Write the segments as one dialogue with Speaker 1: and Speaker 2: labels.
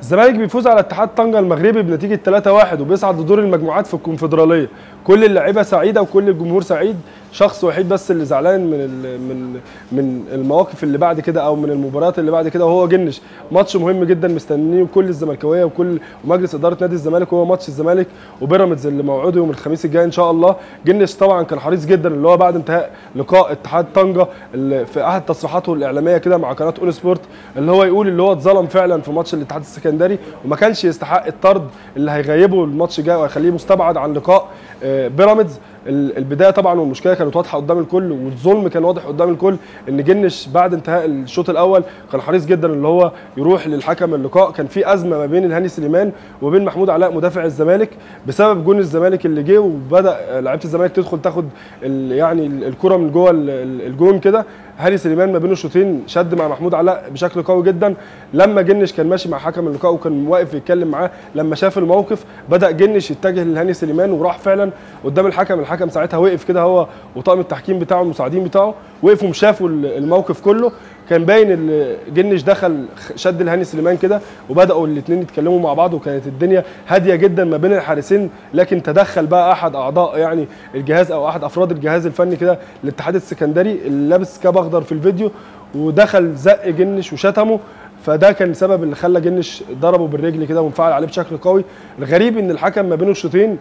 Speaker 1: الزمالك بيفوز على اتحاد طنجة المغربي بنتيجة 3-1 وبيصعد لدور المجموعات في الكونفدرالية كل اللعيبة سعيدة وكل الجمهور سعيد شخص وحيد بس اللي زعلان من ال- من من المواقف اللي بعد كده او من المباريات اللي بعد كده وهو جنش ماتش مهم جدا مستنيه كل الزملكاويه وكل ومجلس اداره نادي الزمالك وهو ماتش الزمالك وبيراميدز اللي موعوده يوم الخميس الجاي ان شاء الله جنش طبعا كان حريص جدا اللي هو بعد انتهاء لقاء اتحاد طنجة اللي في احد تصريحاته الاعلاميه كده مع قناه اون سبورت اللي هو يقول اللي هو اتظلم فعلا في ماتش الاتحاد السكندري وما كانش يستحق الطرد اللي هيغيبه الماتش الجاي وهيخليه مستبعد عن لقاء آه، بيراميدز ال- البدايه طبعا والمشكله كانت واضحه قدام الكل والظلم كان واضح قدام الكل ان جنش بعد انتهاء الشوط الاول كان حريص جدا اللي هو يروح للحكم اللقاء كان في ازمه ما بين الهاني سليمان وبين محمود علاء مدافع الزمالك بسبب جون الزمالك اللي جه وبدا لعيبه الزمالك تدخل تاخد ال- يعني ال- الكره من جوه ال- ال- الجون كده هاني سليمان ما بين الشوطين شد مع محمود علاء بشكل قوي جدا لما جنش كان ماشي مع حكم اللقاء وكان واقف يتكلم معاه لما شاف الموقف بدا جنش يتجه لهاني سليمان وراح فعلا قدام الحكم الحكم ساعتها وقف كده هو وطاقم التحكيم بتاعه المساعدين بتاعه وقفوا وشافوا الموقف كله كان باين ان جنش دخل شد الهاني سليمان كده وبداوا الاثنين يتكلموا مع بعض وكانت الدنيا هاديه جدا ما بين الحارسين لكن تدخل بقى احد اعضاء يعني الجهاز او احد افراد الجهاز الفني كده الاتحاد السكندري اللي لابس كاب اخضر في الفيديو ودخل زق جنش وشتمه فده كان السبب اللي خلى جنش ضربه بالرجل كده وانفعل عليه بشكل قوي الغريب ان الحكم ما بين الشوطين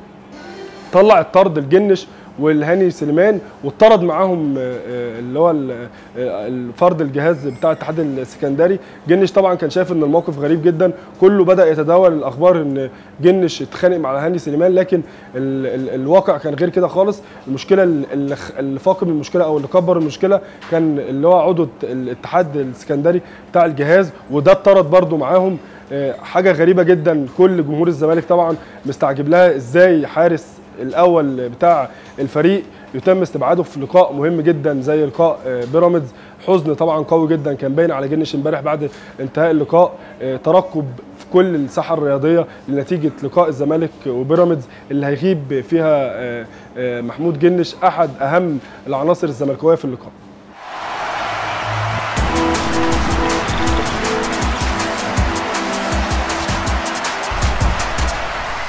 Speaker 1: طلع الطرد الجنش والهاني سليمان واتطرد معاهم آه، آه، اللي هو ال- آه، الفرد الجهاز بتاع الاتحاد السكندري جنش طبعا كان شايف ان الموقف غريب جدا كله بدا يتداول الاخبار ان جنش اتخانق مع الهاني سليمان لكن ال ال الواقع كان غير كده خالص المشكله ال- اللي خ- اللي فاقم المشكله او اللي كبر المشكله كان اللي هو عضو الت- الاتحاد السكندري بتاع الجهاز وده اتطرد برده معاهم آه، حاجه غريبه جدا كل جمهور الزمالك طبعا مستعجب لها ازاي حارس الاول بتاع الفريق يتم استبعاده في لقاء مهم جدا زي لقاء آه، بيراميدز حزن طبعا قوي جدا كان باين على جنش امبارح بعد انتهاء اللقاء آه، ترقب في كل الساحه الرياضيه لنتيجه لقاء الزمالك وبيراميدز اللي هيغيب فيها آه، آه، محمود جنش احد اهم العناصر الزملكاويه في اللقاء